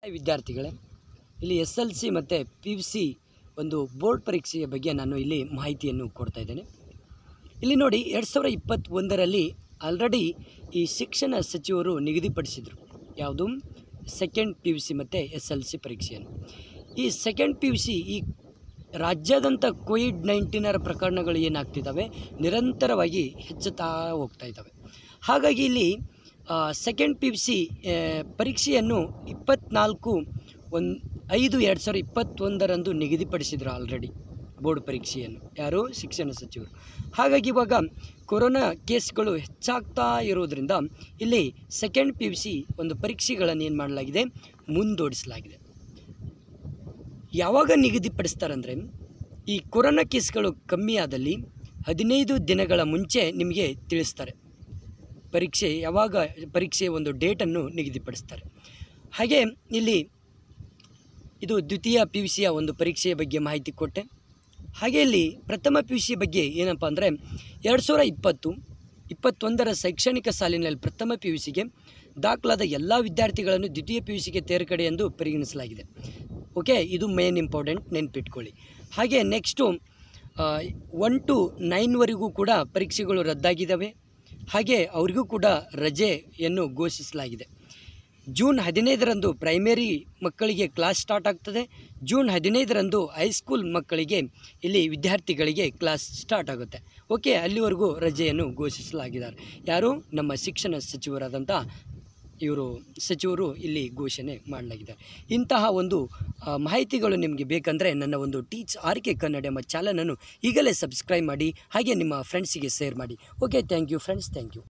ವಿದ್ಯಾರ್ಥಿಗಳೇ ಇಲ್ಲಿ S L C ಮತ್ತು ಪಿ ಯು ಸಿ ಒಂದು ಬೋರ್ಡ್ ಪರೀಕ್ಷೆಯ ಬಗ್ಗೆ ನಾನು ಇಲ್ಲಿ ಮಾಹಿತಿಯನ್ನು ಕೊಡ್ತಾ ಇದ್ದೇನೆ ಇಲ್ಲಿ ನೋಡಿ ಎರಡು ಸಾವಿರ ಇಪ್ಪತ್ತೊಂದರಲ್ಲಿ ಆಲ್ರೆಡಿ ಈ ಶಿಕ್ಷಣ ಸಚಿವರು ನಿಗದಿಪಡಿಸಿದರು ಯಾವುದು ಸೆಕೆಂಡ್ ಪಿ ಯು ಸಿ ಮತ್ತು ಎಸ್ ಎಲ್ ಸಿ ಪರೀಕ್ಷೆಯನ್ನು ಈ ಸೆಕೆಂಡ್ ಪಿ ಯು ಸಿ ಈ ರಾಜ್ಯಾದ್ಯಂತ ಕೋವಿಡ್ ನೈನ್ಟೀನರ ಪ್ರಕರಣಗಳು ಏನಾಗ್ತಿದ್ದಾವೆ ನಿರಂತರವಾಗಿ ಹೆಚ್ಚುತ್ತಾ ಹೋಗ್ತಾ ಇದ್ದಾವೆ ಹಾಗಾಗಿ ಇಲ್ಲಿ ಸೆಕೆಂಡ್ ಪಿ ಯು ಸಿ ಪರೀಕ್ಷೆಯನ್ನು ಇಪ್ಪತ್ನಾಲ್ಕು ಒಂದು ಐದು ಎರಡು ಸಾವಿರದ ಇಪ್ಪತ್ತೊಂದರಂದು ನಿಗದಿಪಡಿಸಿದರು ಆಲ್ರೆಡಿ ಬೋರ್ಡ್ ಪರೀಕ್ಷೆಯನ್ನು ಯಾರು ಶಿಕ್ಷಣ ಸಚಿವರು ಹಾಗಾಗಿ ಇವಾಗ ಕೊರೋನಾ ಕೇಸ್ಗಳು ಹೆಚ್ಚಾಗ್ತಾ ಇರೋದ್ರಿಂದ ಇಲ್ಲಿ ಸೆಕೆಂಡ್ ಪಿ ಯು ಸಿ ಒಂದು ಪರೀಕ್ಷೆಗಳನ್ನು ಏನು ಮಾಡಲಾಗಿದೆ ಮುಂದೂಡಿಸಲಾಗಿದೆ ಯಾವಾಗ ನಿಗದಿಪಡಿಸ್ತಾರಂದರೆ ಈ ಕೊರೋನಾ ಕೇಸ್ಗಳು ಕಮ್ಮಿ ಆದಲ್ಲಿ ಹದಿನೈದು ದಿನಗಳ ಮುಂಚೆ ನಿಮಗೆ ತಿಳಿಸ್ತಾರೆ ಪರೀಕ್ಷೆ ಯಾವಾಗ ಪರೀಕ್ಷೆಯ ಒಂದು ಡೇಟನ್ನು ನಿಗದಿಪಡಿಸ್ತಾರೆ ಹಾಗೆ ಇಲ್ಲಿ ಇದು ದ್ವಿತೀಯ ಪಿ ಯು ಸಿಯ ಒಂದು ಪರೀಕ್ಷೆಯ ಬಗ್ಗೆ ಮಾಹಿತಿ ಕೊಟ್ಟೆ ಹಾಗೆ ಇಲ್ಲಿ ಪ್ರಥಮ ಪಿ ಯು ಸಿ ಬಗ್ಗೆ ಏನಪ್ಪ ಅಂದರೆ ಎರಡು ಸಾವಿರ ಇಪ್ಪತ್ತು ಇಪ್ಪತ್ತೊಂದರ ಶೈಕ್ಷಣಿಕ ಸಾಲಿನಲ್ಲಿ ಪ್ರಥಮ ಪಿ ಯು ಸಿಗೆ ದಾಖಲಾದ ಎಲ್ಲ ವಿದ್ಯಾರ್ಥಿಗಳನ್ನು ದ್ವಿತೀಯ ಪಿ ಯು ಸಿಗೆ ತೇರ್ಗಡೆ ಎಂದು ಪರಿಗಣಿಸಲಾಗಿದೆ ಓಕೆ ಇದು ಮೇನ್ ಇಂಪಾರ್ಟೆಂಟ್ ನೆನ್ಪಿಟ್ಕೊಳ್ಳಿ ಹಾಗೆ ನೆಕ್ಸ್ಟು ಒನ್ ಟು ನೈನ್ವರೆಗೂ ಕೂಡ ಪರೀಕ್ಷೆಗಳು ರದ್ದಾಗಿದ್ದಾವೆ ಹಾಗೆ ಅವರಿಗೂ ಕೂಡ ರಜೆಯನ್ನು ಘೋಷಿಸಲಾಗಿದೆ ಜೂನ್ ಹದಿನೈದರಂದು ಪ್ರೈಮರಿ ಮಕ್ಕಳಿಗೆ ಕ್ಲಾಸ್ ಸ್ಟಾರ್ಟ್ ಆಗ್ತದೆ ಜೂನ್ ಹದಿನೈದರಂದು ಹೈಸ್ಕೂಲ್ ಮಕ್ಕಳಿಗೆ ಇಲ್ಲಿ ವಿದ್ಯಾರ್ಥಿಗಳಿಗೆ ಕ್ಲಾಸ್ ಸ್ಟಾರ್ಟ್ ಆಗುತ್ತೆ ಓಕೆ ಅಲ್ಲಿವರೆಗೂ ರಜೆಯನ್ನು ಘೋಷಿಸಲಾಗಿದ್ದಾರೆ ಯಾರು ನಮ್ಮ ಶಿಕ್ಷಣ ಸಚಿವರಾದಂಥ ಇವರು ಸಚಿವರು ಇಲ್ಲಿ ಘೋಷಣೆ ಮಾಡಲಾಗಿದೆ ಇಂತಹ ಒಂದು ಆ, ಮಾಹಿತಿಗಳು ನಿಮಗೆ ಬೇಕಂದರೆ ನನ್ನ ಒಂದು ಟೀಚ್ ಆರ್ ಕೆ ಕನ್ನಡ ಎಂಬ ಚಾನಲನ್ನು ಈಗಲೇ ಸಬ್ಸ್ಕ್ರೈಬ್ ಮಾಡಿ ಹಾಗೆ ನಿಮ್ಮ ಫ್ರೆಂಡ್ಸಿಗೆ ಶೇರ್ ಮಾಡಿ okay thank you friends thank you